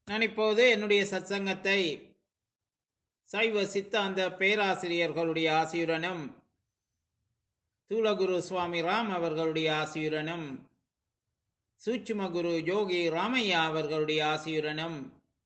நான் இப்போது என்னுடைய சத்சங்கத்தை சைவ சித்தாந்த பேராசிரியர்களுடைய ஆசியுடனும் தூலகுரு சுவாமி ராம் அவர்களுடைய ஆசியுடனும் சூட்சும குரு யோகி ராமையா அவர்களுடைய ஆசியுடனும்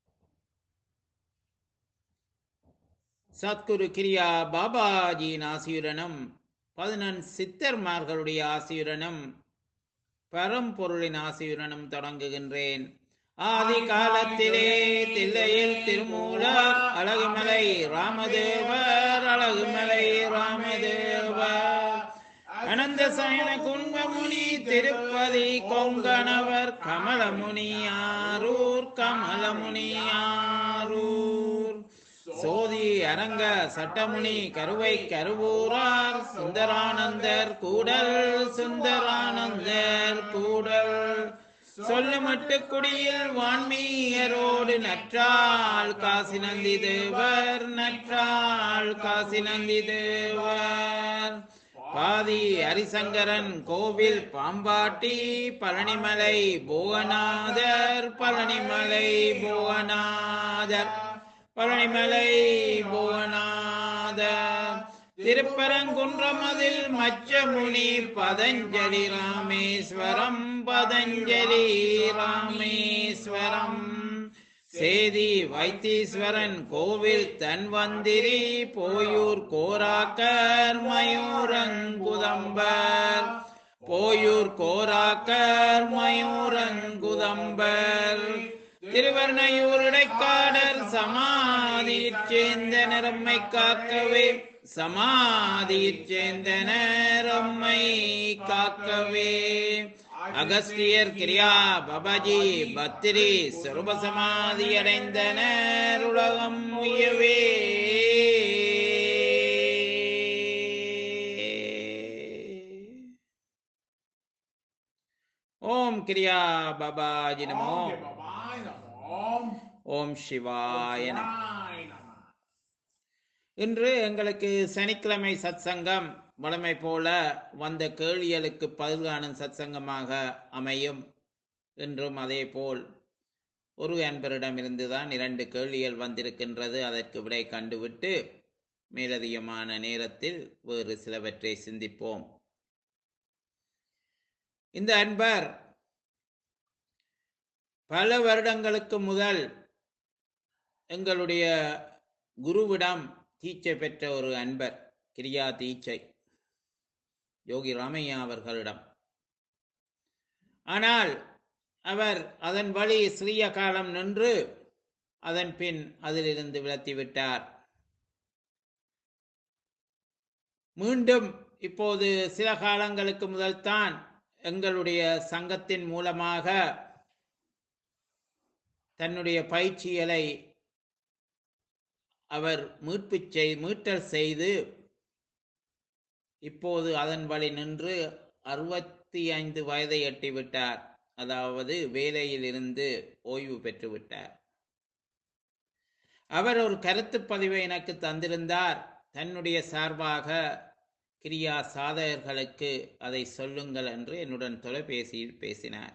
சத்குரு கிரியா பாபாஜியின் ஆசியுடனும் பதினெண் சித்தர்மார்களுடைய ஆசியுடனும் பரம்பொருளின் ஆசியுடனும் தொடங்குகின்றேன் ஆதி காலத்திலே தில்லையில் திருமூலர் அழகுமலை ராமதேவர் அழகுமலை ராமதேவர் அனந்த சயன குன்பமுனி திருப்பதி கொங்கணவர் கமலமுனி ஆரூர் கமலமுனி ஆரூர் சோதி அரங்க சட்டமுனி கருவை கருவூரார் சுந்தரானந்தர் கூடல் சுந்தரானந்தர் கூடல் சொல்லுமட்டு குடியில் வான்மீயரோடு நற்றாள் காசி நந்தி தேவர் நற்றாள் காசி நந்தி தேவர் பாதி ஹரிசங்கரன் கோவில் பாம்பாட்டி பழனிமலை புவனாதர் பழனிமலை புவனாதர் பழனிமலை புவனாதர் திருப்பரங்குன்றமதில் மச்சமுனி பதஞ்சலி ராமேஸ்வரம் பதஞ்சலி ராமேஸ்வரம் சேதி வைத்தீஸ்வரன் கோவில் தன்வந்திரி போயூர் கோராக்கர் மயூரங்குதம்பர் போயூர் கோராக்கர் மயூரங்குதம்பர் திருவர்ணையூர் இடைக்காடர் சமாதியிற் சேர்ந்த நிறம்மை காக்கவே சமாதியிற் சேர்ந்த நேரம்மை காக்கவே அகஸ்தியர் கிரியா பபாஜி பத்திரி சொருப சமாதி அடைந்தனர் உலகம் உயவே ஓம் கிரியா பாபாஜி நமோ ஓம் பாபாய் நமோம் ஓம் சிவாய நமோ சிவாய நம இன்று எங்களுக்கு சனிக்கிழமை சத்சங்கம் வழமை போல வந்த கேள்விகளுக்கு பதில் காணும் சத்சங்கமாக அமையும் என்றும் அதே போல் ஒரு அன்பரிடமிருந்து தான் இரண்டு கேள்விகள் வந்திருக்கின்றது அதற்கு விடை கண்டுவிட்டு மேலதிகமான நேரத்தில் வேறு சிலவற்றை சிந்திப்போம் இந்த அன்பர் பல வருடங்களுக்கு முதல் எங்களுடைய குருவிடம் தீட்சை பெற்ற ஒரு அன்பர் கிரியா தீட்சை யோகி ராமையா அவர்களிடம் ஆனால் அவர் அதன் வழி சிறிய காலம் நின்று அதன் பின் அதிலிருந்து விலத்திவிட்டார் மீண்டும் இப்போது சில காலங்களுக்கு முதல்தான் எங்களுடைய சங்கத்தின் மூலமாக தன்னுடைய பயிற்சிகளை அவர் மீட்பு செய் மீட்டல் செய்து இப்போது அதன் வழி நின்று அறுபத்தி ஐந்து வயதை எட்டிவிட்டார் அதாவது வேலையில் இருந்து ஓய்வு பெற்று விட்டார் அவர் ஒரு கருத்து பதிவை எனக்கு தந்திருந்தார் தன்னுடைய சார்பாக கிரியா சாதகர்களுக்கு அதை சொல்லுங்கள் என்று என்னுடன் தொலைபேசியில் பேசினார்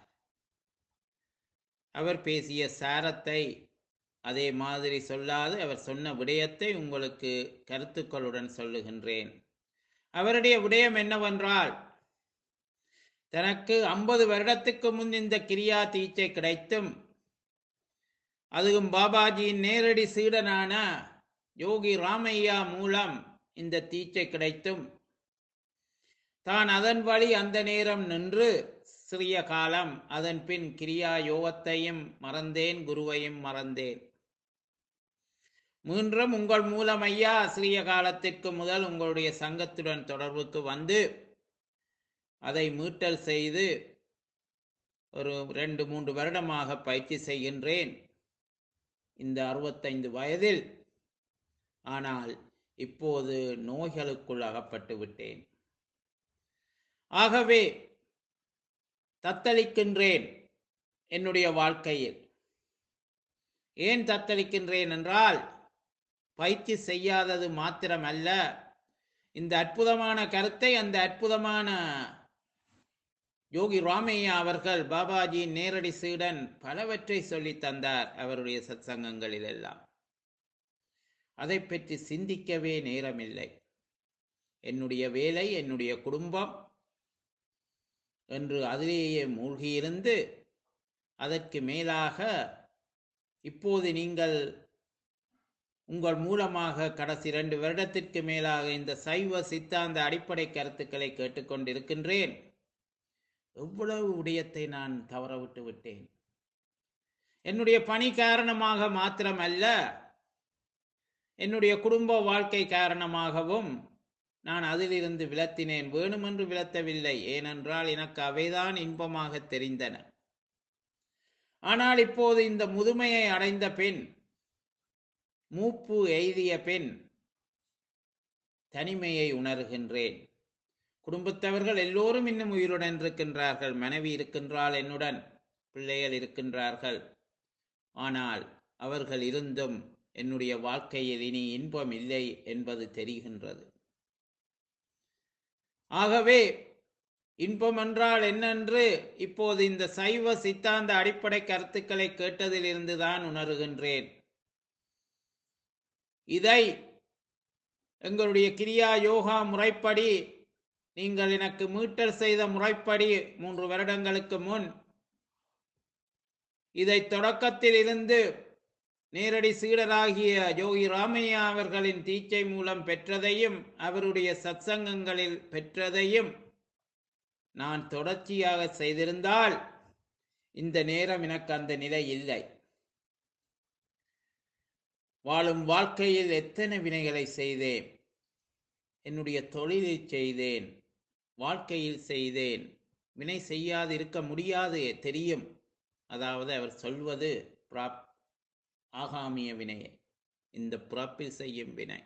அவர் பேசிய சாரத்தை அதே மாதிரி சொல்லாது அவர் சொன்ன விடயத்தை உங்களுக்கு கருத்துக்களுடன் சொல்லுகின்றேன் அவருடைய விடயம் என்னவென்றால் தனக்கு ஐம்பது வருடத்துக்கு முன் இந்த கிரியா தீட்சை கிடைத்தும் அதுவும் பாபாஜியின் நேரடி சீடனான யோகி ராமையா மூலம் இந்த தீட்சை கிடைத்தும் தான் அதன் வழி அந்த நேரம் நின்று சிறிய காலம் அதன் பின் கிரியா யோகத்தையும் மறந்தேன் குருவையும் மறந்தேன் மீண்டும் உங்கள் மூலம் ஐயா சிறிய காலத்திற்கு முதல் உங்களுடைய சங்கத்துடன் தொடர்புக்கு வந்து அதை மீட்டல் செய்து ஒரு ரெண்டு மூன்று வருடமாக பயிற்சி செய்கின்றேன் இந்த அறுபத்தைந்து வயதில் ஆனால் இப்போது நோய்களுக்குள் அகப்பட்டு விட்டேன் ஆகவே தத்தளிக்கின்றேன் என்னுடைய வாழ்க்கையில் ஏன் தத்தளிக்கின்றேன் என்றால் பயிற்சி செய்யாதது மாத்திரமல்ல இந்த அற்புதமான கருத்தை அந்த அற்புதமான யோகி ராமையா அவர்கள் பாபாஜியின் நேரடி சீடன் பலவற்றை சொல்லித் தந்தார் அவருடைய சத்சங்கங்களில் எல்லாம் அதை பற்றி சிந்திக்கவே நேரமில்லை என்னுடைய வேலை என்னுடைய குடும்பம் என்று அதிலேயே மூழ்கியிருந்து அதற்கு மேலாக இப்போது நீங்கள் உங்கள் மூலமாக கடைசி இரண்டு வருடத்திற்கு மேலாக இந்த சைவ சித்தாந்த அடிப்படை கருத்துக்களை கேட்டுக்கொண்டிருக்கின்றேன் எவ்வளவு விடயத்தை நான் தவறவிட்டு விட்டேன் என்னுடைய பணி காரணமாக மாத்திரமல்ல என்னுடைய குடும்ப வாழ்க்கை காரணமாகவும் நான் அதிலிருந்து விலத்தினேன் வேணுமென்று விலத்தவில்லை ஏனென்றால் எனக்கு அவைதான் இன்பமாக தெரிந்தன ஆனால் இப்போது இந்த முதுமையை அடைந்த பெண் மூப்பு எய்திய பெண் தனிமையை உணர்கின்றேன் குடும்பத்தவர்கள் எல்லோரும் இன்னும் உயிருடன் இருக்கின்றார்கள் மனைவி இருக்கின்றாள் என்னுடன் பிள்ளைகள் இருக்கின்றார்கள் ஆனால் அவர்கள் இருந்தும் என்னுடைய வாழ்க்கையில் இனி இன்பம் இல்லை என்பது தெரிகின்றது ஆகவே இன்பம் என்றால் என்னென்று இப்போது இந்த சைவ சித்தாந்த அடிப்படை கருத்துக்களை கேட்டதிலிருந்து தான் உணர்கின்றேன் இதை எங்களுடைய கிரியா யோகா முறைப்படி நீங்கள் எனக்கு மீட்டல் செய்த முறைப்படி மூன்று வருடங்களுக்கு முன் இதை தொடக்கத்தில் இருந்து நேரடி சீடராகிய யோகி ராமையா அவர்களின் தீட்சை மூலம் பெற்றதையும் அவருடைய சத்சங்கங்களில் பெற்றதையும் நான் தொடர்ச்சியாக செய்திருந்தால் இந்த நேரம் எனக்கு அந்த நிலை இல்லை வாழும் வாழ்க்கையில் எத்தனை வினைகளை செய்தேன் என்னுடைய தொழிலில் செய்தேன் வாழ்க்கையில் செய்தேன் வினை செய்யாது இருக்க முடியாது தெரியும் அதாவது அவர் சொல்வது பிராப் ஆகாமிய வினையை இந்த பிறப்பில் செய்யும் வினை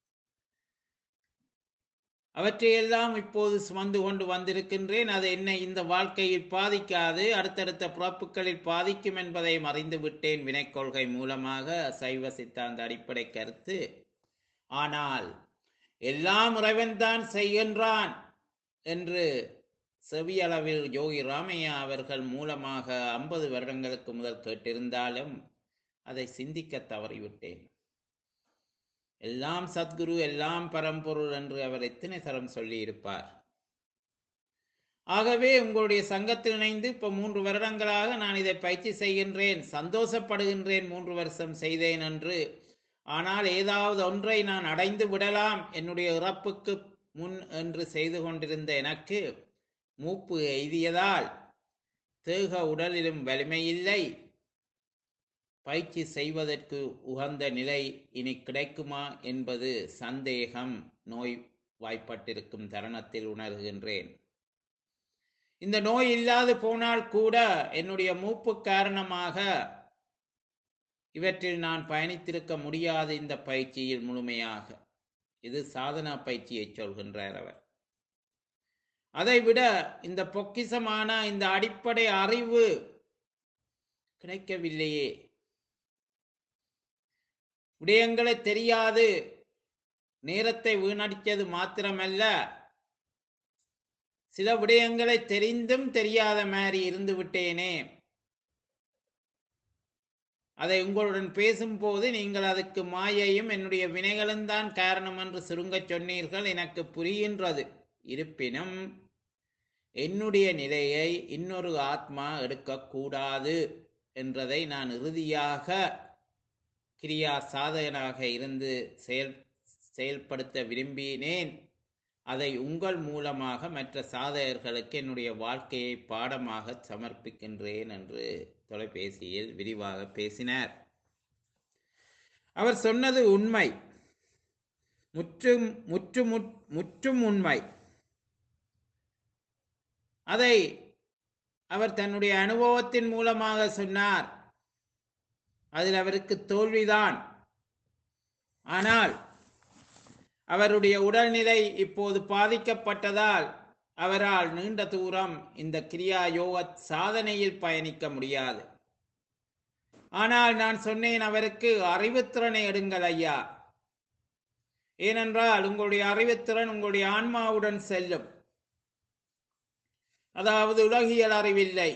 அவற்றையெல்லாம் இப்போது சுமந்து கொண்டு வந்திருக்கின்றேன் அது என்னை இந்த வாழ்க்கையில் பாதிக்காது அடுத்தடுத்த பிறப்புகளில் பாதிக்கும் என்பதை மறைந்து விட்டேன் வினை கொள்கை மூலமாக சைவ சித்தாந்த அடிப்படை கருத்து ஆனால் எல்லாம் இறைவன்தான் செய்கின்றான் என்று செவியளவில் யோகி ராமையா அவர்கள் மூலமாக ஐம்பது வருடங்களுக்கு முதல் கேட்டிருந்தாலும் அதை சிந்திக்க தவறிவிட்டேன் எல்லாம் சத்குரு எல்லாம் பரம்பொருள் என்று அவர் எத்தனை தரம் சொல்லி இருப்பார் ஆகவே உங்களுடைய சங்கத்தில் இணைந்து இப்போ மூன்று வருடங்களாக நான் இதை பயிற்சி செய்கின்றேன் சந்தோஷப்படுகின்றேன் மூன்று வருஷம் செய்தேன் என்று ஆனால் ஏதாவது ஒன்றை நான் அடைந்து விடலாம் என்னுடைய இறப்புக்கு முன் என்று செய்து கொண்டிருந்த எனக்கு மூப்பு எய்தியதால் தேக உடலிலும் வலிமையில்லை பயிற்சி செய்வதற்கு உகந்த நிலை இனி கிடைக்குமா என்பது சந்தேகம் நோய் வாய்ப்பட்டிருக்கும் தருணத்தில் உணர்கின்றேன் இந்த நோய் இல்லாது போனால் கூட என்னுடைய மூப்பு காரணமாக இவற்றில் நான் பயணித்திருக்க முடியாது இந்த பயிற்சியில் முழுமையாக இது சாதனா பயிற்சியை சொல்கின்றார் அவர் அதைவிட இந்த பொக்கிசமான இந்த அடிப்படை அறிவு கிடைக்கவில்லையே விடயங்களை தெரியாது நேரத்தை வீணடித்தது மாத்திரமல்ல சில விடயங்களை தெரிந்தும் தெரியாத மாதிரி இருந்து விட்டேனே அதை உங்களுடன் பேசும்போது நீங்கள் அதுக்கு மாயையும் என்னுடைய வினைகளும் தான் காரணம் என்று சுருங்கச் சொன்னீர்கள் எனக்கு புரிகின்றது இருப்பினும் என்னுடைய நிலையை இன்னொரு ஆத்மா எடுக்கக்கூடாது என்றதை நான் இறுதியாக கிரியா சாதகனாக இருந்து செயல் செயல்படுத்த விரும்பினேன் அதை உங்கள் மூலமாக மற்ற சாதகர்களுக்கு என்னுடைய வாழ்க்கையை பாடமாக சமர்ப்பிக்கின்றேன் என்று தொலைபேசியில் விரிவாக பேசினார் அவர் சொன்னது உண்மை முற்றும் முற்று முற்றும் உண்மை அதை அவர் தன்னுடைய அனுபவத்தின் மூலமாக சொன்னார் அதில் அவருக்கு தோல்விதான் ஆனால் அவருடைய உடல்நிலை இப்போது பாதிக்கப்பட்டதால் அவரால் நீண்ட தூரம் இந்த கிரியா யோக சாதனையில் பயணிக்க முடியாது ஆனால் நான் சொன்னேன் அவருக்கு அறிவுத்திறனை எடுங்கள் ஐயா ஏனென்றால் உங்களுடைய அறிவுத்திறன் உங்களுடைய ஆன்மாவுடன் செல்லும் அதாவது உலகியல் அறிவில்லை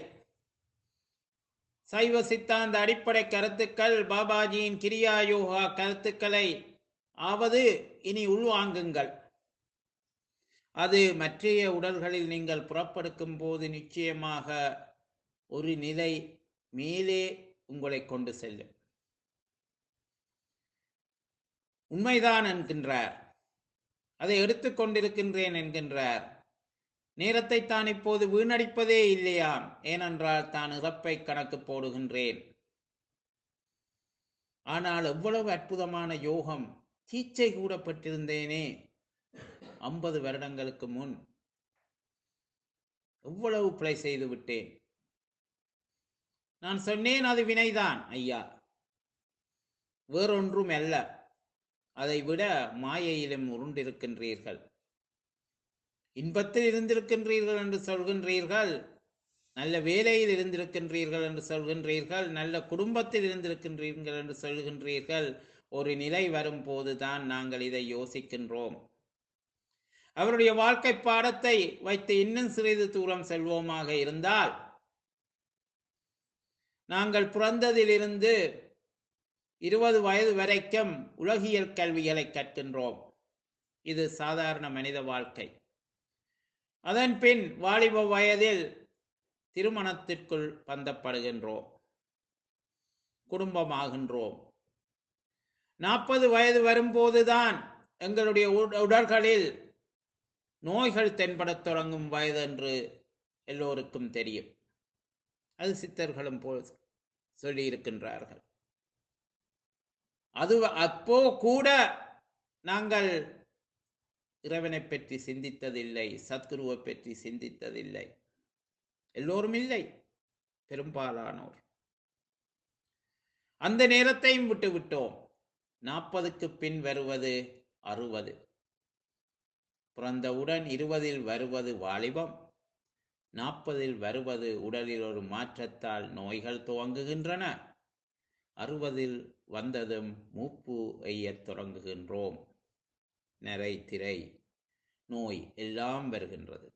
சைவ சித்தாந்த அடிப்படை கருத்துக்கள் பாபாஜியின் கிரியா யோகா கருத்துக்களை ஆவது இனி உள்வாங்குங்கள் அது மற்றைய உடல்களில் நீங்கள் புறப்படுக்கும் போது நிச்சயமாக ஒரு நிலை மேலே உங்களை கொண்டு செல்லும் உண்மைதான் என்கின்றார் அதை எடுத்துக்கொண்டிருக்கின்றேன் என்கின்றார் நேரத்தை தான் இப்போது வீணடிப்பதே இல்லையாம் ஏனென்றால் தான் இறப்பை கணக்கு போடுகின்றேன் ஆனால் எவ்வளவு அற்புதமான யோகம் தீச்சை கூட பெற்றிருந்தேனே ஐம்பது வருடங்களுக்கு முன் எவ்வளவு பிழை செய்து விட்டேன் நான் சொன்னேன் அது வினைதான் ஐயா வேறொன்றும் அல்ல அதை விட மாயையிலும் உருண்டிருக்கின்றீர்கள் இன்பத்தில் இருந்திருக்கின்றீர்கள் என்று சொல்கின்றீர்கள் நல்ல வேலையில் இருந்திருக்கின்றீர்கள் என்று சொல்கின்றீர்கள் நல்ல குடும்பத்தில் இருந்திருக்கின்றீர்கள் என்று சொல்கின்றீர்கள் ஒரு நிலை வரும்போது தான் நாங்கள் இதை யோசிக்கின்றோம் அவருடைய வாழ்க்கை பாடத்தை வைத்து இன்னும் சிறிது தூரம் செல்வோமாக இருந்தால் நாங்கள் பிறந்ததிலிருந்து இருபது வயது வரைக்கும் உலகியல் கல்விகளை கற்கின்றோம் இது சாதாரண மனித வாழ்க்கை அதன் பின் வாலிப வயதில் திருமணத்திற்குள் பந்தப்படுகின்றோம் குடும்பமாகின்றோம் நாற்பது வயது வரும்போதுதான் எங்களுடைய உட- உடல்களில் நோய்கள் தென்படத் தொடங்கும் வயது என்று எல்லோருக்கும் தெரியும் அது சித்தர்களும் போல் சொல்லியிருக்கின்றார்கள் அது அப்போ கூட நாங்கள் இறைவனை பற்றி சிந்தித்ததில்லை சத்குருவை பற்றி சிந்தித்ததில்லை எல்லோரும் இல்லை பெரும்பாலானோர் அந்த நேரத்தையும் விட்டு விட்டோம் நாற்பதுக்கு பின் வருவது அறுபது பிறந்தவுடன் இருபதில் வருவது வாலிபம் நாற்பதில் வருவது உடலில் ஒரு மாற்றத்தால் நோய்கள் துவங்குகின்றன அறுபதில் வந்ததும் மூப்பு எய்யத் தொடங்குகின்றோம் நரை திரை நோய் எல்லாம் வருகின்றது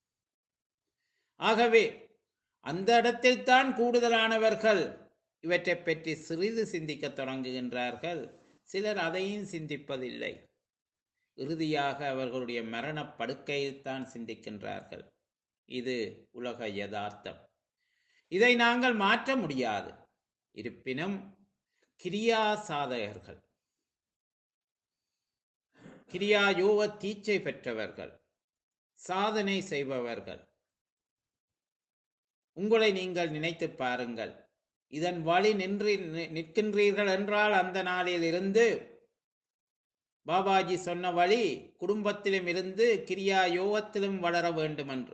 ஆகவே அந்த இடத்தில் தான் கூடுதலானவர்கள் இவற்றை பற்றி சிறிது சிந்திக்கத் தொடங்குகின்றார்கள் சிலர் அதையும் சிந்திப்பதில்லை இறுதியாக அவர்களுடைய மரண படுக்கையில் தான் சிந்திக்கின்றார்கள் இது உலக யதார்த்தம் இதை நாங்கள் மாற்ற முடியாது இருப்பினும் கிரியா சாதகர்கள் கிரியா யோக தீட்சை பெற்றவர்கள் சாதனை செய்பவர்கள் உங்களை நீங்கள் நினைத்து பாருங்கள் இதன் வழி நின்று நி- நிற்கின்றீர்கள் என்றால் அந்த நாளில் இருந்து பாபாஜி சொன்ன வழி குடும்பத்திலும் இருந்து கிரியா யோகத்திலும் வளர வேண்டும் என்று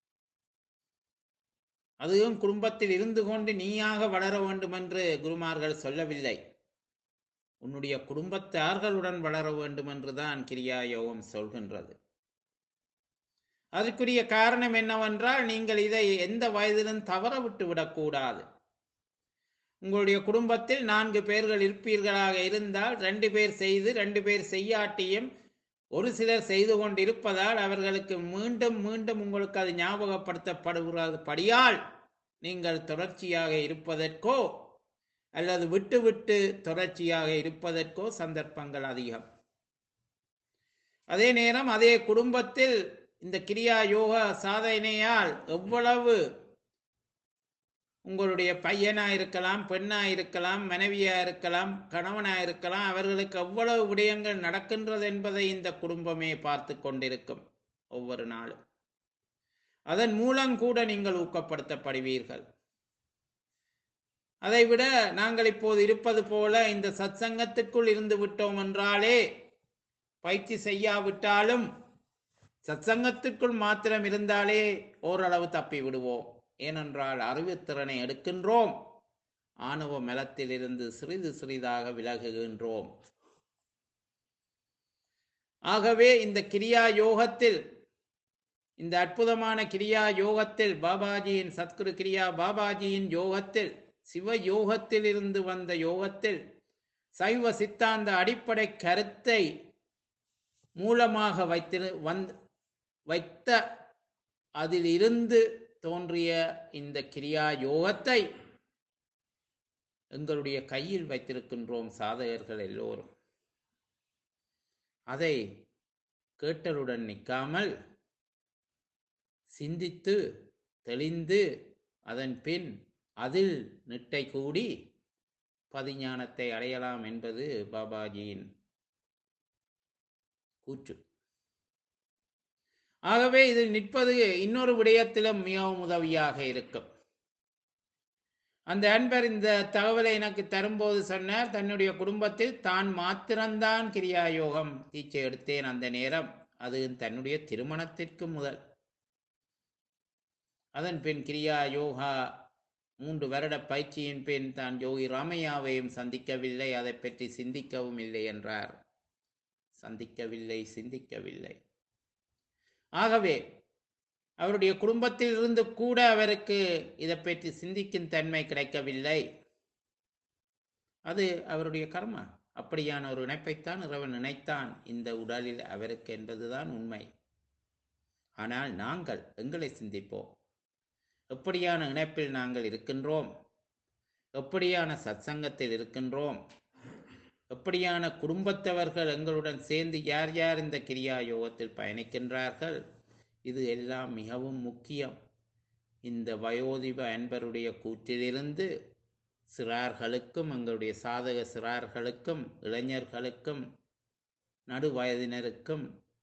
அதுவும் குடும்பத்தில் இருந்து கொண்டு நீயாக வளர வேண்டும் என்று குருமார்கள் சொல்லவில்லை உன்னுடைய குடும்பத்தார்களுடன் வளர வேண்டும் என்றுதான் கிரியா யோகம் சொல்கின்றது அதற்குரிய காரணம் என்னவென்றால் நீங்கள் இதை எந்த வயதிலும் தவற விட்டு விடக்கூடாது உங்களுடைய குடும்பத்தில் நான்கு பேர்கள் இருப்பீர்களாக இருந்தால் ரெண்டு பேர் செய்து ரெண்டு பேர் செய்யாட்டியும் ஒரு சிலர் செய்து கொண்டிருப்பதால் அவர்களுக்கு மீண்டும் மீண்டும் உங்களுக்கு அது ஞாபகப்படுத்தப்படுகிறது படியால் நீங்கள் தொடர்ச்சியாக இருப்பதற்கோ அல்லது விட்டு விட்டு தொடர்ச்சியாக இருப்பதற்கோ சந்தர்ப்பங்கள் அதிகம் அதே நேரம் அதே குடும்பத்தில் இந்த கிரியா யோகா சாதனையால் எவ்வளவு உங்களுடைய பையனா இருக்கலாம் பெண்ணா இருக்கலாம் மனைவியா இருக்கலாம் கணவனா இருக்கலாம் அவர்களுக்கு எவ்வளவு விடயங்கள் நடக்கின்றது என்பதை இந்த குடும்பமே பார்த்து கொண்டிருக்கும் ஒவ்வொரு நாளும் அதன் மூலம் கூட நீங்கள் ஊக்கப்படுத்தப்படுவீர்கள் அதைவிட நாங்கள் இப்போது இருப்பது போல இந்த சத்சங்கத்திற்குள் இருந்து விட்டோம் என்றாலே பயிற்சி செய்யாவிட்டாலும் சத்சங்கத்திற்குள் மாத்திரம் இருந்தாலே ஓரளவு தப்பி விடுவோம் ஏனென்றால் அறிவுத்திறனை எடுக்கின்றோம் ஆணவ மலத்திலிருந்து சிறிது சிறிதாக விலகுகின்றோம் ஆகவே இந்த கிரியா யோகத்தில் இந்த அற்புதமான கிரியா யோகத்தில் பாபாஜியின் சத்குரு கிரியா பாபாஜியின் யோகத்தில் சிவ யோகத்தில் இருந்து வந்த யோகத்தில் சைவ சித்தாந்த அடிப்படை கருத்தை மூலமாக வைத்திரு வந் வைத்த அதிலிருந்து தோன்றிய இந்த கிரியா யோகத்தை எங்களுடைய கையில் வைத்திருக்கின்றோம் சாதகர்கள் எல்லோரும் அதை கேட்டலுடன் நிற்காமல் சிந்தித்து தெளிந்து அதன் பின் அதில் நிட்டை கூடி பதிஞானத்தை அடையலாம் என்பது பாபாஜியின் கூற்று ஆகவே இதில் நிற்பது இன்னொரு விடயத்திலும் மிகவும் உதவியாக இருக்கும் அந்த அன்பர் இந்த தகவலை எனக்கு தரும்போது சொன்னார் தன்னுடைய குடும்பத்தில் தான் மாத்திரம்தான் கிரியா யோகம் தீட்சை எடுத்தேன் அந்த நேரம் அது தன்னுடைய திருமணத்திற்கு முதல் அதன் பின் கிரியா யோகா மூன்று வருட பயிற்சியின் பின் தான் யோகி ராமையாவையும் சந்திக்கவில்லை அதை பற்றி சிந்திக்கவும் இல்லை என்றார் சந்திக்கவில்லை சிந்திக்கவில்லை ஆகவே அவருடைய குடும்பத்தில் இருந்து கூட அவருக்கு இதை பற்றி சிந்திக்கும் தன்மை கிடைக்கவில்லை அது அவருடைய கர்மா அப்படியான ஒரு இணைப்பைத்தான் இறைவன் நினைத்தான் இந்த உடலில் அவருக்கு என்பதுதான் உண்மை ஆனால் நாங்கள் எங்களை சிந்திப்போம் எப்படியான இணைப்பில் நாங்கள் இருக்கின்றோம் எப்படியான சத்சங்கத்தில் இருக்கின்றோம் எப்படியான குடும்பத்தவர்கள் எங்களுடன் சேர்ந்து யார் யார் இந்த கிரியா யோகத்தில் பயணிக்கின்றார்கள் இது எல்லாம் மிகவும் முக்கியம் இந்த வயோதிப அன்பருடைய கூற்றிலிருந்து சிறார்களுக்கும் எங்களுடைய சாதக சிறார்களுக்கும் இளைஞர்களுக்கும் நடு வயதினருக்கும்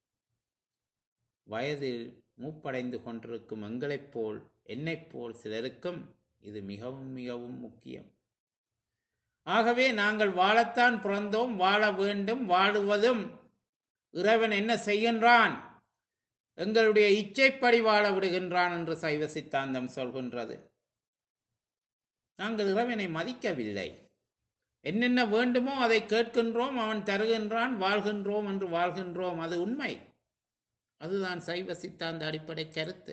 வயதில் மூப்படைந்து கொண்டிருக்கும் எங்களைப் போல் என்னைப் போல் சிலருக்கும் இது மிகவும் மிகவும் முக்கியம் ஆகவே நாங்கள் வாழத்தான் பிறந்தோம் வாழ வேண்டும் வாழுவதும் இறைவன் என்ன செய்கின்றான் எங்களுடைய இச்சைப்படி வாழ விடுகின்றான் என்று சைவ சித்தாந்தம் சொல்கின்றது நாங்கள் இறைவனை மதிக்கவில்லை என்னென்ன வேண்டுமோ அதை கேட்கின்றோம் அவன் தருகின்றான் வாழ்கின்றோம் என்று வாழ்கின்றோம் அது உண்மை அதுதான் சைவ சித்தாந்த அடிப்படை கருத்து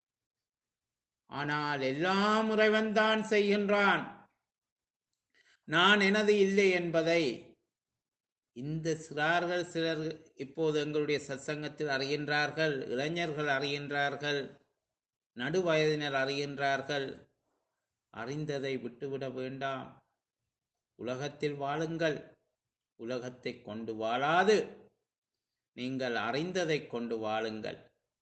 ஆனால் எல்லாம் இறைவன் தான் செய்கின்றான் நான் எனது இல்லை என்பதை இந்த சிறார்கள் சிலர் இப்போது எங்களுடைய சத்சங்கத்தில் அறிகின்றார்கள் இளைஞர்கள் அறிகின்றார்கள் நடுவயதினர் அறிகின்றார்கள் அறிந்ததை விட்டுவிட வேண்டாம் உலகத்தில் வாழுங்கள் உலகத்தை கொண்டு வாழாது நீங்கள் அறிந்ததை கொண்டு வாழுங்கள்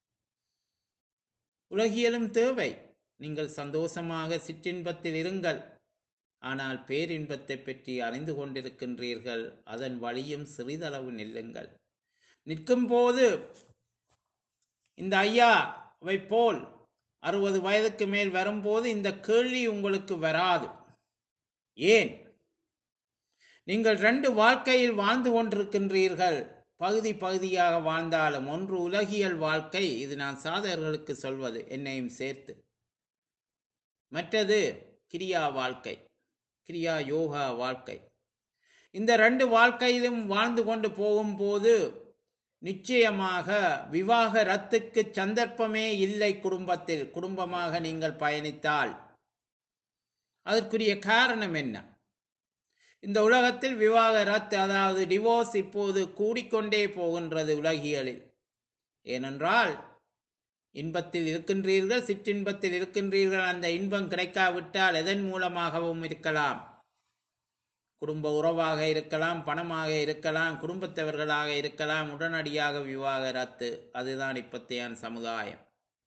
உலகியலும் தேவை நீங்கள் சந்தோஷமாக சிற்றின்பத்தில் இருங்கள் ஆனால் பேரின்பத்தை பற்றி அறிந்து கொண்டிருக்கின்றீர்கள் அதன் வழியும் சிறிதளவு நில்லுங்கள் நிற்கும் போது இந்த ஐயா அவை போல் அறுபது வயதுக்கு மேல் வரும்போது இந்த கேள்வி உங்களுக்கு வராது ஏன் நீங்கள் ரெண்டு வாழ்க்கையில் வாழ்ந்து கொண்டிருக்கின்றீர்கள் பகுதி பகுதியாக வாழ்ந்தாலும் ஒன்று உலகியல் வாழ்க்கை இது நான் சாதகர்களுக்கு சொல்வது என்னையும் சேர்த்து மற்றது கிரியா வாழ்க்கை கிரியா யோகா வாழ்க்கை இந்த ரெண்டு வாழ்க்கையிலும் வாழ்ந்து கொண்டு போகும்போது நிச்சயமாக விவாக ரத்துக்கு சந்தர்ப்பமே இல்லை குடும்பத்தில் குடும்பமாக நீங்கள் பயணித்தால் அதற்குரிய காரணம் என்ன இந்த உலகத்தில் விவாக ரத்து அதாவது டிவோர்ஸ் இப்போது கூடிக்கொண்டே போகின்றது உலகியலில் ஏனென்றால் இன்பத்தில் இருக்கின்றீர்கள் சிற்றின்பத்தில் இருக்கின்றீர்கள் அந்த இன்பம் கிடைக்காவிட்டால் எதன் மூலமாகவும் இருக்கலாம் குடும்ப உறவாக இருக்கலாம் பணமாக இருக்கலாம் குடும்பத்தவர்களாக இருக்கலாம் உடனடியாக விவாகரத்து அதுதான் இப்பத்தையான சமுதாயம்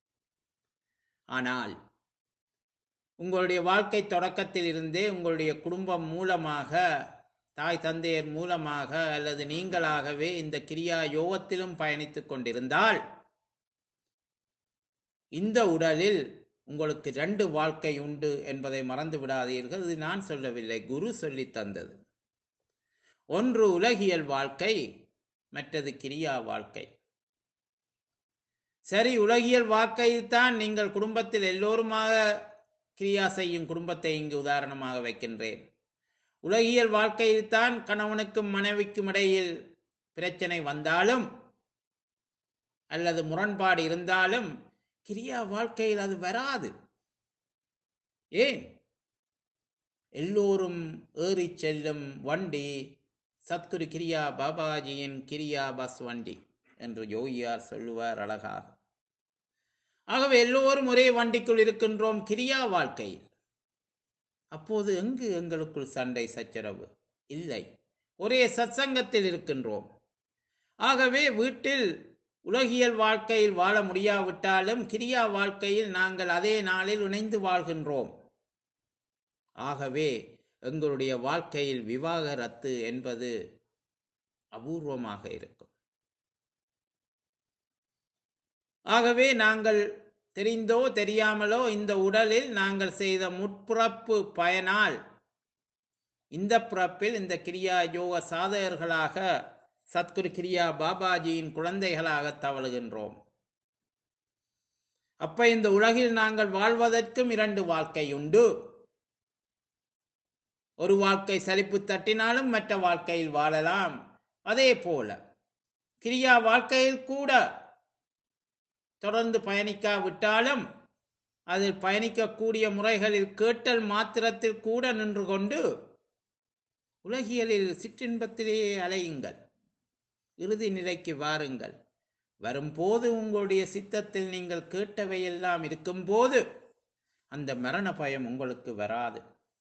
ஆனால் உங்களுடைய வாழ்க்கை தொடக்கத்தில் இருந்தே உங்களுடைய குடும்பம் மூலமாக தாய் தந்தையர் மூலமாக அல்லது நீங்களாகவே இந்த கிரியா யோகத்திலும் பயணித்துக் கொண்டிருந்தால் இந்த உடலில் உங்களுக்கு ரெண்டு வாழ்க்கை உண்டு என்பதை மறந்து விடாதீர்கள் இது நான் சொல்லவில்லை குரு சொல்லி தந்தது ஒன்று உலகியல் வாழ்க்கை மற்றது கிரியா வாழ்க்கை சரி உலகியல் வாழ்க்கையில் தான் நீங்கள் குடும்பத்தில் எல்லோருமாக கிரியா செய்யும் குடும்பத்தை இங்கு உதாரணமாக வைக்கின்றேன் உலகியல் வாழ்க்கையில் தான் கணவனுக்கும் மனைவிக்கும் இடையில் பிரச்சனை வந்தாலும் அல்லது முரண்பாடு இருந்தாலும் கிரியா வாழ்க்கையில் அது வராது ஏன் எல்லோரும் ஏறி செல்லும் வண்டி சத்குரு கிரியா பாபாஜியின் கிரியா பஸ் வண்டி என்று யோகியார் சொல்லுவார் அழகாக ஆகவே எல்லோரும் ஒரே வண்டிக்குள் இருக்கின்றோம் கிரியா வாழ்க்கையில் அப்போது எங்கு எங்களுக்குள் சண்டை சச்சரவு இல்லை ஒரே சத்சங்கத்தில் இருக்கின்றோம் ஆகவே வீட்டில் உலகியல் வாழ்க்கையில் வாழ முடியாவிட்டாலும் கிரியா வாழ்க்கையில் நாங்கள் அதே நாளில் இணைந்து வாழ்கின்றோம் ஆகவே எங்களுடைய வாழ்க்கையில் விவாகரத்து என்பது அபூர்வமாக இருக்கும் ஆகவே நாங்கள் தெரிந்தோ தெரியாமலோ இந்த உடலில் நாங்கள் செய்த முற்பிறப்பு பயனால் இந்த பிறப்பில் இந்த கிரியா யோக சாதகர்களாக சத்குரு கிரியா பாபாஜியின் குழந்தைகளாக தவழுகின்றோம் அப்ப இந்த உலகில் நாங்கள் வாழ்வதற்கும் இரண்டு வாழ்க்கை உண்டு ஒரு வாழ்க்கை சலிப்பு தட்டினாலும் மற்ற வாழ்க்கையில் வாழலாம் அதே போல கிரியா வாழ்க்கையில் கூட தொடர்ந்து பயணிக்காவிட்டாலும் அதில் பயணிக்கக்கூடிய முறைகளில் கேட்டல் மாத்திரத்தில் கூட நின்று கொண்டு உலகியலில் சிற்றின்பத்திலேயே அலையுங்கள் இறுதி நிலைக்கு வாருங்கள் வரும்போது உங்களுடைய சித்தத்தில் நீங்கள் கேட்டவையெல்லாம் இருக்கும்போது அந்த மரண பயம் உங்களுக்கு வராது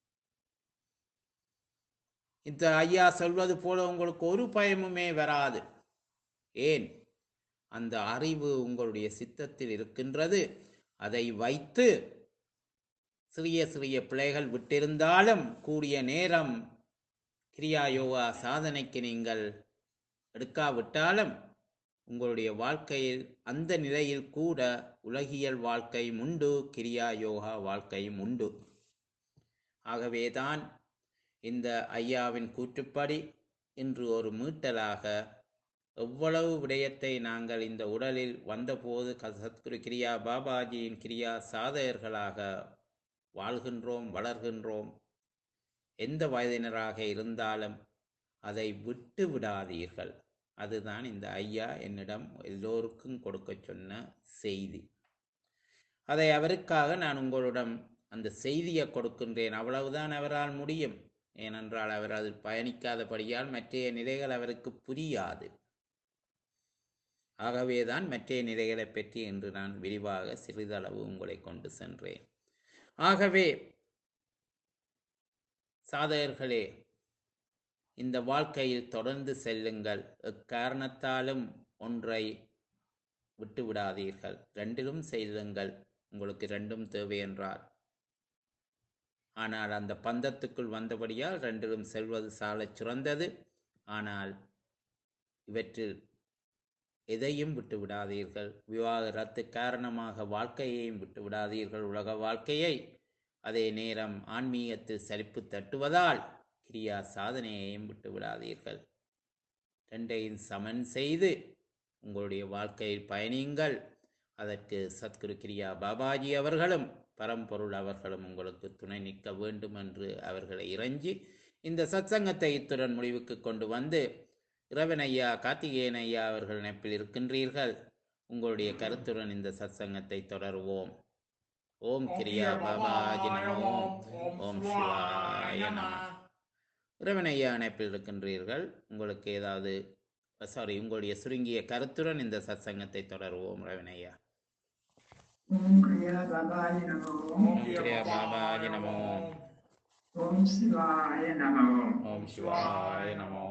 இந்த ஐயா சொல்வது போல உங்களுக்கு ஒரு பயமுமே வராது ஏன் அந்த அறிவு உங்களுடைய சித்தத்தில் இருக்கின்றது அதை வைத்து சிறிய சிறிய பிழைகள் விட்டிருந்தாலும் கூடிய நேரம் கிரியா யோகா சாதனைக்கு நீங்கள் எடுக்காவிட்டாலும் உங்களுடைய வாழ்க்கையில் அந்த நிலையில் கூட உலகியல் வாழ்க்கையும் உண்டு கிரியா யோகா வாழ்க்கையும் உண்டு ஆகவேதான் இந்த ஐயாவின் கூற்றுப்படி இன்று ஒரு மீட்டலாக எவ்வளவு விடயத்தை நாங்கள் இந்த உடலில் வந்தபோது க- சத்குரு கிரியா பாபாஜியின் கிரியா சாதகர்களாக வாழ்கின்றோம் வளர்கின்றோம் எந்த வயதினராக இருந்தாலும் அதை விட்டு விடாதீர்கள் அதுதான் இந்த ஐயா என்னிடம் எல்லோருக்கும் கொடுக்க சொன்ன செய்தி அதை அவருக்காக நான் உங்களிடம் அந்த செய்தியை கொடுக்கின்றேன் அவ்வளவுதான் அவரால் முடியும் ஏனென்றால் அவர் அதில் பயணிக்காதபடியால் மற்றைய நிலைகள் அவருக்கு புரியாது ஆகவேதான் மற்றைய நிலைகளை பற்றி இன்று நான் விரிவாக சிறிதளவு உங்களை கொண்டு சென்றேன் ஆகவே சாதகர்களே இந்த வாழ்க்கையில் தொடர்ந்து செல்லுங்கள் எக்காரணத்தாலும் ஒன்றை விட்டு விடாதீர்கள் ரெண்டிலும் செல்லுங்கள் உங்களுக்கு ரெண்டும் தேவை என்றால் ஆனால் அந்த பந்தத்துக்குள் வந்தபடியால் ரெண்டிலும் செல்வது சாலச் சிறந்தது ஆனால் இவற்றில் எதையும் விட்டு விடாதீர்கள் விவாகரத்து காரணமாக வாழ்க்கையையும் விட்டு விடாதீர்கள் உலக வாழ்க்கையை அதே நேரம் ஆன்மீகத்தில் சலிப்பு தட்டுவதால் கிரியா சாதனையையும் விட்டு விடாதீர்கள் ரெண்டையும் சமன் செய்து உங்களுடைய வாழ்க்கையில் பயணியுங்கள் அதற்கு சத்குரு கிரியா பாபாஜி அவர்களும் பரம்பொருள் அவர்களும் உங்களுக்கு துணை நிற்க வேண்டும் என்று அவர்களை இறைஞ்சி இந்த சத்சங்கத்தை இத்துடன் முடிவுக்கு கொண்டு வந்து இரவன் ஐயா கார்த்திகேயன் ஐயா அவர்கள் நினைப்பில் இருக்கின்றீர்கள் உங்களுடைய கருத்துடன் இந்த சத்சங்கத்தை தொடருவோம் ஓம் கிரியா பாபாஜி நமோ ஓம் சிவாய நம இரவன் ஐயா இணைப்பில் இருக்கின்றீர்கள் உங்களுக்கு ஏதாவது சாரி உங்களுடைய சுருங்கிய கருத்துடன் இந்த சத்சங்கத்தை தொடருவோம் ரவன் ஐயா ஓம் கிரியா பாபாய நமோ ஓம் கிரியா பாபாஜி நமோ ஓம் சிவாய நமோ ஓம் சிவாய நமோ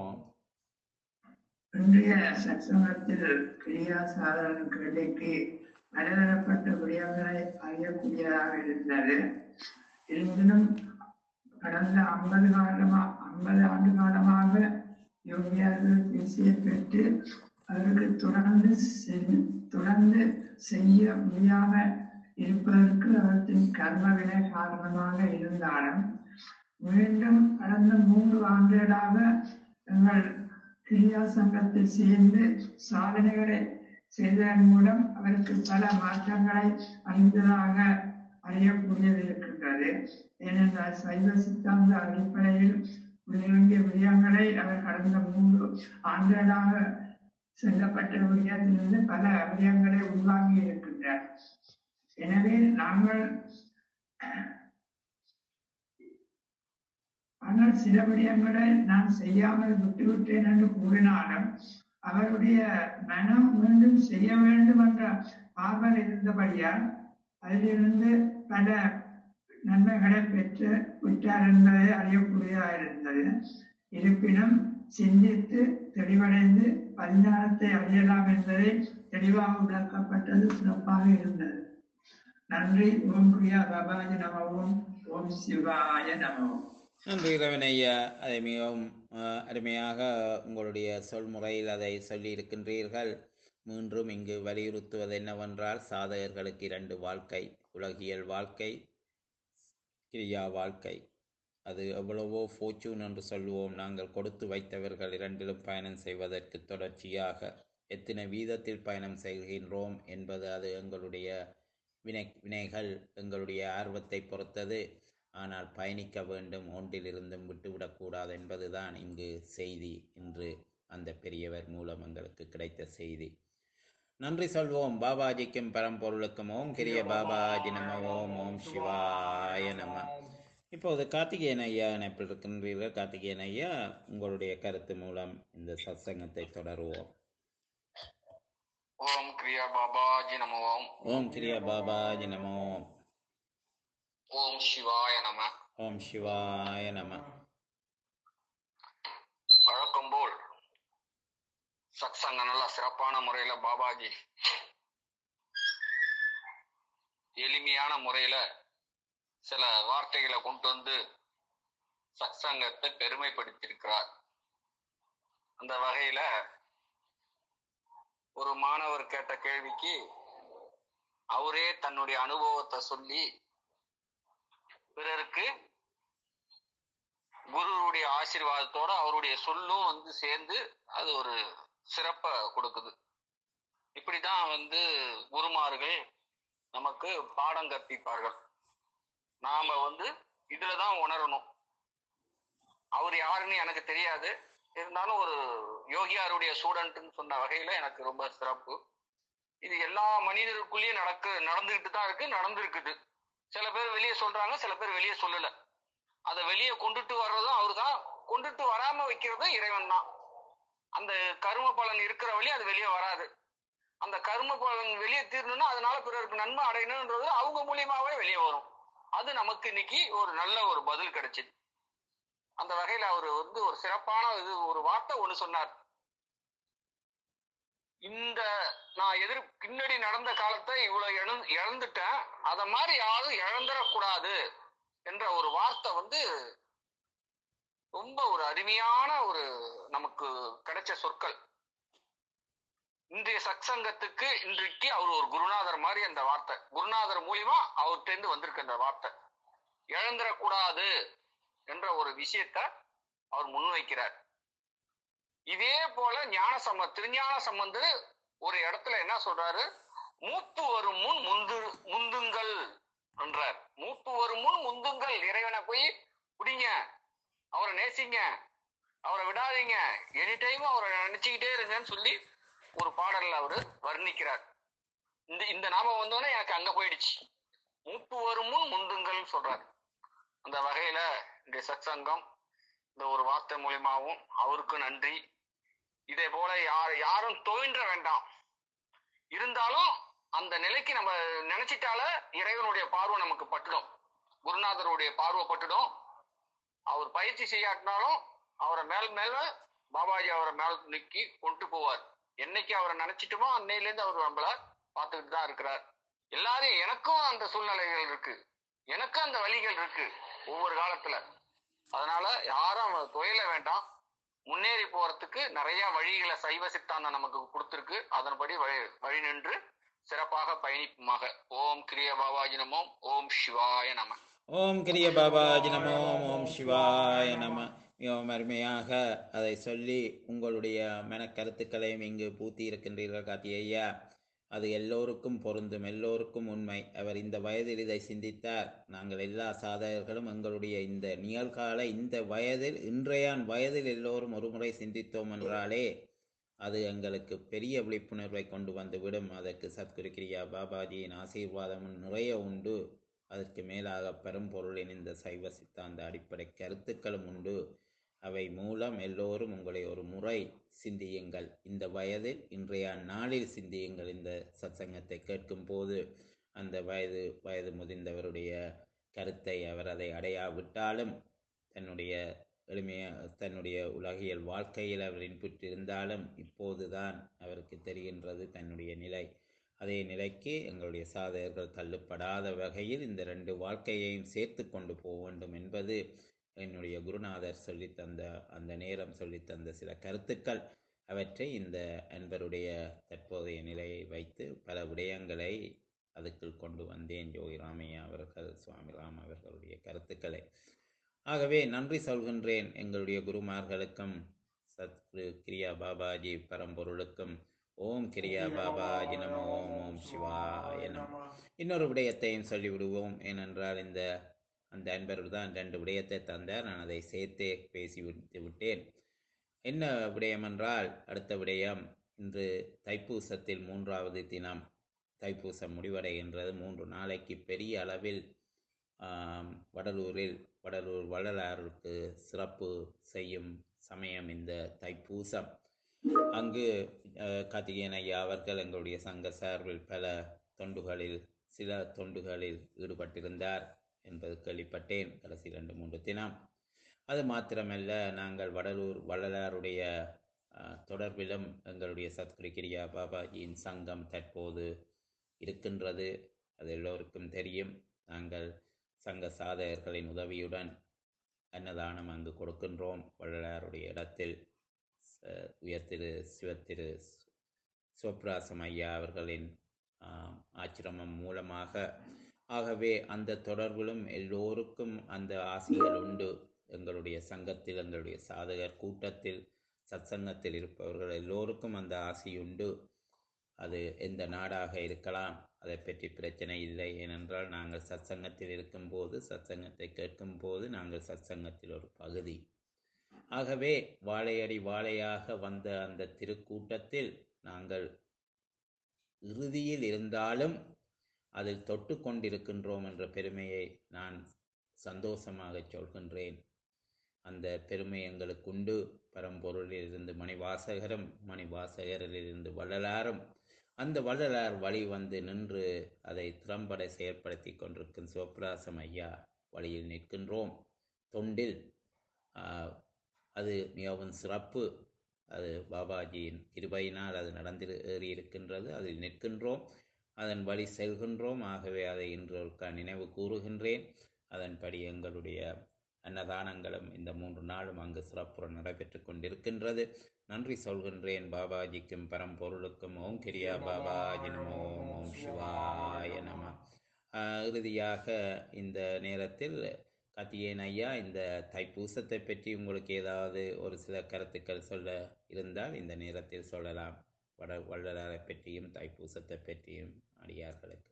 இன்றைய சத்சங்கத்தில் கிரியா சாதன கிருதிக்கு பலதரப்பட்ட விடயங்களை அறியக்கூடியதாக இருந்தது இருந்தினும் கடந்த ஐம்பது காலமா ஐம்பது ஆண்டு காலமாக யோகியார்கள் பேசிய பெற்று அவருக்கு தொடர்ந்து செய்- தொடர்ந்து செய்ய முடியாம இருப்பதற்கு அவற்றின் கர்மவினை காரணமாக இருந்தாலும் மீண்டும் கடந்த மூன்று ஆண்டுகளாக எங்கள் கிரியா சங்கத்தில் சேர்ந்து சாதனைகளை செய்ததன் மூலம் அவருக்கு பல மாற்றங்களை அடைந்ததாக அறியக்கூடியது இருக்கின்றது ஏனென்றால் சைவ சித்தாந்த அடிப்படையில் உள்ளடங்கிய விடயங்களை அவர் கடந்த மூன்று ஆண்டுகளாக செல்லப்பட்ட விடயத்திலிருந்து பல விடயங்களை உள்வாங்கி இருக்கின்றார் எனவே நாங்கள் ஆனால் சில விடயங்களை நான் செய்யாமல் விட்டுவிட்டேன் என்று கூறினாலும் அவருடைய மனம் மீண்டும் செய்ய வேண்டும் என்ற ஆவல் இருந்தபடியால் அதிலிருந்து பல நன்மைகளை பெற்று விட்டார் என்பதை அறியக்கூடியதாக இருந்தது இருப்பினும் சிந்தித்து தெளிவடைந்து பரிணாமத்தை அடையலாம் என்பதை தெளிவாக விளக்கப்பட்டது சிறப்பாக இருந்தது நன்றி ஓம் பிரியா பாபாஜி நமவும் ஓம் சிவாய நமவும் நன்றி ரவன் ஐயா அதை மிகவும் அஹ், அருமையாக உங்களுடைய சொல்முறையில் அதை சொல்லியிருக்கின்றீர்கள் மீண்டும் இங்கு வலியுறுத்துவது என்னவென்றால் சாதகர்களுக்கு இரண்டு வாழ்க்கை உலகியல் வாழ்க்கை கிரியா வாழ்க்கை அது எவ்வளவோ ஃபோர்ச்சூன் என்று சொல்லுவோம் நாங்கள் கொடுத்து வைத்தவர்கள் இரண்டிலும் பயணம் செய்வதற்கு தொடர்ச்சியாக எத்தனை வீதத்தில் பயணம் செய்கின்றோம் என்பது அது எங்களுடைய வினை வினைகள் எங்களுடைய ஆர்வத்தை பொறுத்தது ஆனால் பயணிக்க வேண்டும் ஒன்றிலிருந்தும் விட்டுவிடக்கூடாது என்பதுதான் இங்கு செய்தி இன்று அந்த பெரியவர் மூலம் எங்களுக்கு கிடைத்த செய்தி நன்றி சொல்வோம் பாபாஜிக்கும் பரம்பொருளுக்கும் ஓம் கிரிய பாபாஜி நம ஓம் ஓம் சிவாய நம இப்போது கார்த்திகேயன் ஐயா இணைப்பில் இருக்கின்றீர்கள் கார்த்திகேயன் ஐயா உங்களுடைய கருத்து மூலம் இந்த சத்சங்கத்தை தொடருவோம் ஓம் கிரியா பாபாஜி நம ஓம் ஓம் கிரிய பாபாஜி நம ஓம் ஓம் சிவாய நம ஓம் சிவாய நம வழக்கம் போல் சத்சங்க நல்லா சிறப்பான முறையில பாபாஜி எளிமையான முறையில சில வார்த்தைகளை கொண்டு வந்து சத்சங்கத்தை பெருமைப்படுத்தியிருக்கிறார் அந்த வகையில ஒரு மாணவர் கேட்ட கேள்விக்கு அவரே தன்னுடைய அனுபவத்தை சொல்லி பிறருக்கு குருவுடைய ஆசீர்வாதத்தோட அவருடைய சொல்லும் வந்து சேர்ந்து அது ஒரு சிறப்பை கொடுக்குது இப்படிதான் வந்து குருமார்கள் நமக்கு பாடம் கற்பிப்பார்கள் நாம வந்து இதுலதான் உணரணும் அவர் யாருன்னு எனக்கு தெரியாது இருந்தாலும் ஒரு யோகியாருடைய ஸ்டூடெண்ட்னு சொன்ன வகையில எனக்கு ரொம்ப சிறப்பு இது எல்லா மனிதருக்குள்ளேயும் நடக்கு நடந்துகிட்டு தான் இருக்கு நடந்திருக்குது சில பேர் வெளியே சொல்றாங்க சில பேர் வெளியே சொல்லல அதை வெளியே கொண்டுட்டு வர்றதும் அவர்தான் கொண்டுட்டு வராம வைக்கிறதும் இறைவன் தான் அந்த கரும பலன் இருக்கிற வழி அது வெளியே வராது அந்த கரும பலன் வெளியே தீரணும்னா அதனால பிறருக்கு நன்மை அடையணும்ன்றது அவங்க மூலியமாவே வெளியே வரும் அது நமக்கு இன்னைக்கு ஒரு நல்ல ஒரு பதில் கிடைச்சது அந்த வகையில அவர் வந்து ஒரு சிறப்பான இது ஒரு வார்த்தை ஒண்ணு சொன்னார் இந்த நான் எதிர் பின்னாடி நடந்த காலத்தை இவ்வளவு இழந்து இழந்துட்டேன் அத மாதிரி யாரும் இழந்துடக்கூடாது என்ற ஒரு வார்த்தை வந்து ரொம்ப ஒரு அருமையான ஒரு நமக்கு கிடைச்ச சொற்கள் இன்றைய சத்சங்கத்துக்கு இன்றைக்கு அவர் ஒரு குருநாதர் மாதிரி அந்த வார்த்தை குருநாதர் மூலியமா அவர்கிட்ட வந்திருக்கு அந்த வார்த்தை இழந்துடக்கூடாது என்ற ஒரு விஷயத்த அவர் முன்வைக்கிறார் இதே போல ஞான சம்ப திருஞான சம்பந்தர் ஒரு இடத்துல என்ன சொல்றாரு மூப்பு வரும் முன் முந்து முந்துங்கள் என்றார் மூப்பு வரும் முன் முந்துங்கள் இறைவனை போய் பிடிங்க அவரை நேசிங்க அவரை விடாதீங்க எனி டைம் அவரை நினைச்சுக்கிட்டே இருங்கன்னு சொல்லி ஒரு பாடல்ல அவரு வர்ணிக்கிறார் இந்த இந்த நாமம் வந்தோடனே எனக்கு அங்க போயிடுச்சு மூப்பு வரும் முன் முந்துங்கள் சொல்றாரு அந்த வகையில இந்த சத்சங்கம் இந்த ஒரு வார்த்தை மூலியமாவும் அவருக்கு நன்றி இதே போல யார் யாரும் துவன்ற வேண்டாம் இருந்தாலும் அந்த நிலைக்கு நம்ம நினைச்சிட்டால இறைவனுடைய பார்வை நமக்கு பட்டுடும் குருநாதருடைய பார்வை பட்டுடும் அவர் பயிற்சி செய்யாட்டினாலும் அவரை மேல் மேல பாபாஜி அவரை மேல் நிக்கி கொண்டு போவார் என்னைக்கு அவரை நினைச்சிட்டுமோ அன்னையில இருந்து அவர் நம்மள பார்த்துக்கிட்டு தான் இருக்கிறார் எல்லாரையும் எனக்கும் அந்த சூழ்நிலைகள் இருக்கு எனக்கும் அந்த வழிகள் இருக்கு ஒவ்வொரு காலத்துல அதனால யாரும் துயல வேண்டாம் முன்னேறி போறதுக்கு நிறைய வழிகளை சைவ சித்தாந்தம் நமக்கு கொடுத்திருக்கு அதன்படி வழி வழி நின்று சிறப்பாக பயணிப்புமாக ஓம் கிரிய பாபாஜி நமோம் ஓம் சிவாய நம ஓம் கிரிய பாபாஜி நம ஓம் ஓம் சிவாய நம மிகவும் அருமையாக அதை சொல்லி உங்களுடைய மனக்கருத்துக்களையும் இங்கு பூத்தி இருக்கின்றீர்கள் கார்த்திகை ஐயா அது எல்லோருக்கும் பொருந்தும் எல்லோருக்கும் உண்மை அவர் இந்த வயதில் இதை சிந்தித்தார் நாங்கள் எல்லா சாதகர்களும் எங்களுடைய இந்த நிகழ்கால இந்த வயதில் இன்றையான் வயதில் எல்லோரும் ஒருமுறை சிந்தித்தோம் என்றாலே அது எங்களுக்கு பெரிய விழிப்புணர்வை கொண்டு வந்து விடும் அதற்கு சத்குரு கிரியா பாபாஜியின் ஆசீர்வாதமும் நிறைய உண்டு அதற்கு மேலாக பெரும்பொருளின் இந்த சைவ சித்தாந்த அடிப்படை கருத்துக்களும் உண்டு அவை மூலம் எல்லோரும் உங்களை ஒரு முறை சிந்தியுங்கள் இந்த வயதில் இன்றைய நாளில் சிந்தியுங்கள் இந்த சத்சங்கத்தை கேட்கும் போது அந்த வயது வயது முதிர்ந்தவருடைய கருத்தை அவர் அதை அடையாவிட்டாலும் தன்னுடைய எளிமைய தன்னுடைய உலகியல் வாழ்க்கையில் அவர் இன்புற்றிருந்தாலும் இப்போதுதான் அவருக்கு தெரிகின்றது தன்னுடைய நிலை அதே நிலைக்கு எங்களுடைய சாதகர்கள் தள்ளுப்படாத வகையில் இந்த ரெண்டு வாழ்க்கையையும் சேர்த்து கொண்டு போக வேண்டும் என்பது என்னுடைய குருநாதர் சொல்லித் தந்த அந்த நேரம் சொல்லித் தந்த சில கருத்துக்கள் அவற்றை இந்த அன்பருடைய தற்போதைய நிலையை வைத்து பல விடயங்களை அதுக்குள் கொண்டு வந்தேன் ஜோகி ராமையா அவர்கள் சுவாமி ராம் அவர்களுடைய கருத்துக்களை ஆகவே நன்றி சொல்கின்றேன் எங்களுடைய குருமார்களுக்கும் சத்குரு கிரியா பாபாஜி பரம்பொருளுக்கும் ஓம் கிரியா பாபாஜி நமோ ஓம் ஓம் சிவாய நமோ இன்னொரு விடயத்தையும் சொல்லிவிடுவோம் ஏனென்றால் இந்த அந்த அன்பர் தான் ரெண்டு விடயத்தை தந்தார் நான் அதை சேர்த்தே பேசி விட்டு விட்டேன் என்ன விடயம் என்றால் அடுத்த விடயம் இன்று தைப்பூசத்தில் மூன்றாவது தினம் தைப்பூசம் முடிவடைகின்றது மூன்று நாளைக்கு பெரிய அளவில் ஆம், வடலூரில் வடலூர் வள்ளலாருக்கு சிறப்பு செய்யும் சமயம் இந்த தைப்பூசம் அங்கு அஹ், கார்த்திகேயன் ஐயா அவர்கள் எங்களுடைய சங்க சார்பில் பல தொண்டுகளில் சில தொண்டுகளில் ஈடுபட்டிருந்தார் என்பது கேள்விப்பட்டேன் கடைசி ரெண்டு மூன்று தினம் அது மாத்திரமல்ல நாங்கள் வடலூர் வள்ளலாருடைய அஹ், தொடர்பிலும் எங்களுடைய சத்குரு கிரியா பாபாஜியின் சங்கம் தற்போது இருக்கின்றது அது எல்லோருக்கும் தெரியும் நாங்கள் சங்க சாதகர்களின் உதவியுடன் அன்னதானம் அங்கு கொடுக்கின்றோம் வள்ளலாருடைய இடத்தில் ச- உயர்திரு சிவத்திரு சிவபிராசம் ஐயா அவர்களின் ஆம், ஆச்சிரமம் மூலமாக ஆகவே அந்த தொடர்பிலும் எல்லோருக்கும் அந்த ஆசைகள் உண்டு எங்களுடைய சங்கத்தில் எங்களுடைய சாதகர் கூட்டத்தில் சத்சங்கத்தில் இருப்பவர்கள் எல்லோருக்கும் அந்த ஆசை உண்டு அது எந்த நாடாக இருக்கலாம் அதை பற்றி பிரச்சனை இல்லை ஏனென்றால் நாங்கள் சத்சங்கத்தில் இருக்கும்போது சத்சங்கத்தை கேட்கும்போது நாங்கள் சத்சங்கத்தில் ஒரு பகுதி ஆகவே வாழையடி வாழையாக வந்த அந்த திருக்கூட்டத்தில் நாங்கள் இறுதியில் இருந்தாலும் அதில் தொட்டு கொண்டிருக்கின்றோம் என்ற பெருமையை நான் சந்தோஷமாக சொல்கின்றேன் அந்த பெருமை எங்களுக்கு உண்டு பரம்பொருளிலிருந்து மணிவாசகரும் மணிவாசகரிலிருந்து வள்ளலாரும் அந்த வள்ளலார் வழி வந்து நின்று அதை திறம்பட செயற்படுத்தி கொண்டிருக்கும் சிவபிராசம் ஐயா வழியில் நிற்கின்றோம் தொண்டில் ஆஹ், அது மிகவும் சிறப்பு அது பாபாஜியின் கிருபையினால் அது நடந்து ஏறி இருக்கின்றது அதில் நிற்கின்றோம் அதன் வழி செல்கின்றோம் ஆகவே அதை இன்று ஒருக்கா நினைவு கூறுகின்றேன் அதன்படி எங்களுடைய அன்னதானங்களும் இந்த மூன்று நாளும் அங்கு சிறப்புற நடைபெற்று கொண்டிருக்கின்றது நன்றி சொல்கின்றேன் பாபாஜிக்கும் பரம்பொருளுக்கும் ஓம் கிரியா பாபாஜி நமோ ஓம் ஓம் சிவாய நம ஆஹ், இறுதியாக இந்த நேரத்தில் கார்த்திகேயன் ஐயா இந்த தைப்பூசத்தை பற்றி உங்களுக்கு ஏதாவது ஒரு சில கருத்துக்கள் சொல்ல இருந்தால் இந்த நேரத்தில் சொல்லலாம் வட வள்ளலாரை பற்றியும் தைப்பூசத்தை பற்றியும் அடியார்களுக்கு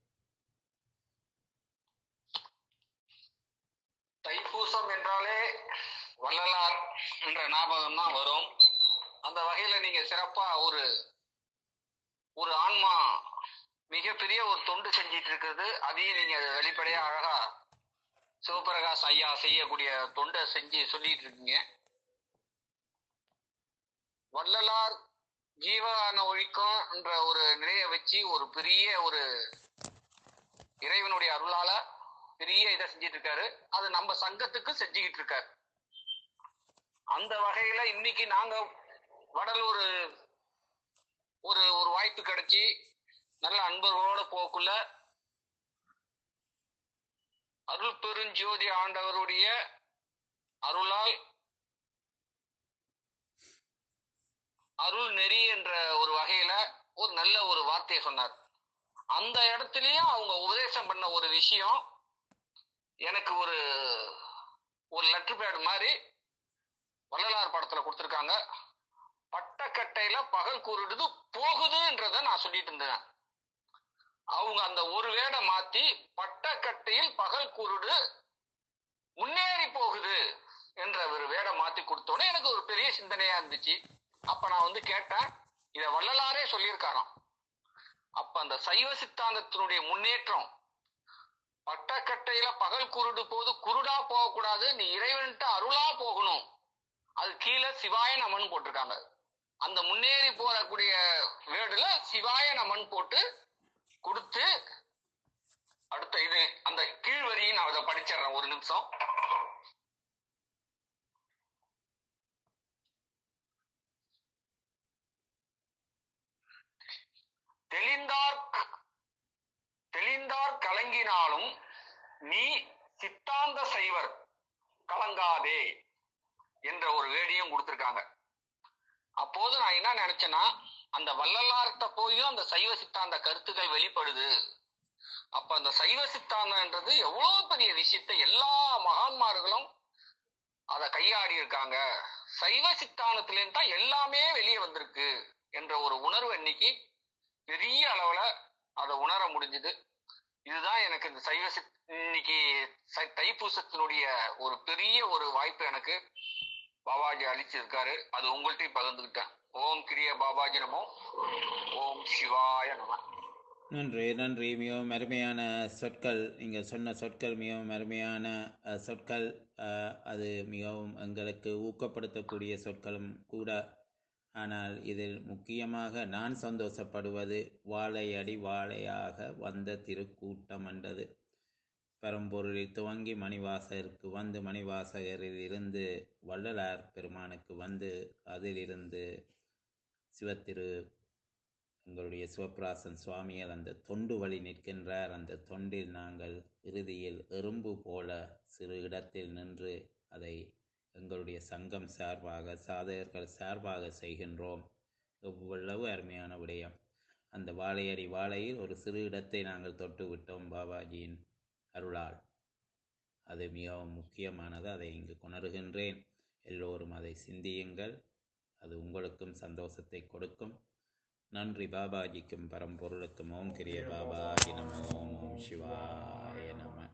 தைப்பூசம் என்றாலே வள்ளலார் என்ற ஞாபகம் தான் வரும் அந்த வகையில நீங்க சிறப்பா ஒரு ஒரு ஆன்மா மிகப்பெரிய ஒரு தொண்டு செஞ்சிட்டு இருக்கிறது அதையும் நீங்க வெளிப்படையா அழகா சிவபிரகாஷ் ஐயா செய்யக்கூடிய தொண்டை செஞ்சு சொல்லிட்டு இருக்கீங்க வள்ளலார் ஜீவகான ஒழிக்கும் என்ற ஒரு நிலையை வச்சு ஒரு பெரிய ஒரு இறைவனுடைய அருளால பெரிய இதை செஞ்சிட்டு இருக்காரு அது நம்ம சங்கத்துக்கு செஞ்சுக்கிட்டு இருக்காரு அந்த வகையில இன்னைக்கு நாங்க வடலூர் ஒரு ஒரு வாய்ப்பு கிடைச்சி நல்ல அன்பர்களோட போக்குள்ள அருள் பெருஞ்சோதி ஆண்டவருடைய அருளால் அருள் நெறி என்ற ஒரு வகையில ஒரு நல்ல ஒரு வார்த்தையை சொன்னார் அந்த இடத்துலயும் அவங்க உபதேசம் பண்ண ஒரு விஷயம் எனக்கு ஒரு ஒரு லெட்டர் பேட் மாதிரி வள்ளலார் படத்துல கொடுத்துருக்காங்க பட்டக்கட்டையில பகல் கூறிடுது போகுதுன்றத நான் சொல்லிட்டு இருந்தேன் அவங்க அந்த ஒரு வேடை மாத்தி பட்டக்கட்டையில் பகல் குருடு முன்னேறி போகுது என்ற ஒரு வேடை மாத்தி கொடுத்தோன்னே எனக்கு ஒரு பெரிய சிந்தனையா இருந்துச்சு அப்ப நான் வந்து கேட்டேன் இத வள்ளலாரே சொல்லியிருக்காராம் அப்ப அந்த சைவ சித்தாந்தத்தினுடைய முன்னேற்றம் பட்டக்கட்டையில பகல் குருடு போது குருடா போகக்கூடாது நீ இறைவன்ட்டு அருளா போகணும் அது சிவாய நமன் போட்டிருக்காங்க அந்த முன்னேறி போறக்கூடிய வேர்டுல சிவாய நமன் போட்டு கொடுத்து அடுத்த இது அந்த கீழ்வரியை நான் அதை படிச்சிடுறேன் ஒரு நிமிஷம் தெளிந்தார் தெளிந்தார் கலங்கினாலும் நீ சித்தாந்த சைவர் கலங்காதே என்ற ஒரு வேடியும் கொடுத்திருக்காங்க அப்போது நான் என்ன நினைச்சேன்னா அந்த வள்ளலார்கிட்ட போயும் அந்த சைவ சித்தாந்த கருத்துக்கள் வெளிப்படுது அப்ப அந்த சைவ சித்தாந்தம்ன்றது எவ்வளவு பெரிய விஷயத்தை எல்லா மகான்மார்களும் அதை கையாடி இருக்காங்க சைவ சித்தாந்தத்திலேருந்து தான் எல்லாமே வெளியே வந்திருக்கு என்ற ஒரு உணர்வு இன்னைக்கு பெரிய அளவுல அதை உணர முடிஞ்சுது இதுதான் எனக்கு இந்த சைவ சித் இன்னைக்கு சை- தைப்பூசத்தினுடைய ஒரு பெரிய ஒரு வாய்ப்பு எனக்கு பாபாஜி அளிச்சிருக்காரு அது உங்கள்ட்டையும் பகிர்ந்துக்கிட்டேன் ஓம் கிரிய பாபாஜி நமோ ஓம் சிவாய நம நன்றி நன்றி மிகவும் அருமையான சொற்கள் நீங்கள் சொன்ன சொற்கள் மிகவும் அருமையான அஹ், சொற்கள் அஹ், அது மிகவும் எங்களுக்கு ஊக்கப்படுத்தக்கூடிய சொற்களும் கூட ஆனால் இதில் முக்கியமாக நான் சந்தோஷப்படுவது வாழையடி வாழையாக வந்த திருக்கூட்டம் என்றது பரம்பொருளில் துவங்கி மணிவாசகருக்கு வந்து மணிவாசகரில் இருந்து வள்ளலார் பெருமானுக்கு வந்து அதிலிருந்து சிவத்திரு எங்களுடைய சிவபிராசன் சுவாமிகள் அந்த தொண்டு வழி நிற்கின்றார் அந்த தொண்டில் நாங்கள் இறுதியில் எறும்பு போல சிறு இடத்தில் நின்று அதை எங்களுடைய சங்கம் சார்பாக சாதகர்கள் சார்பாக செய்கின்றோம் எவ்வளவு அருமையான விடயம் அந்த வாழையடி வாழையில் ஒரு சிறு இடத்தை நாங்கள் தொட்டு விட்டோம் பாபாஜியின் அருளால் அது மிகவும் முக்கியமானது அதை இங்கு கொணர்கின்றேன் எல்லோரும் அதை சிந்தியுங்கள் அது உங்களுக்கும் சந்தோஷத்தை கொடுக்கும் நன்றி பாபாஜிக்கும் பரம்பொருளுக்கும் ஓம் கிரிய பாபாஜி நம ஓம் ஓம் சிவாய நம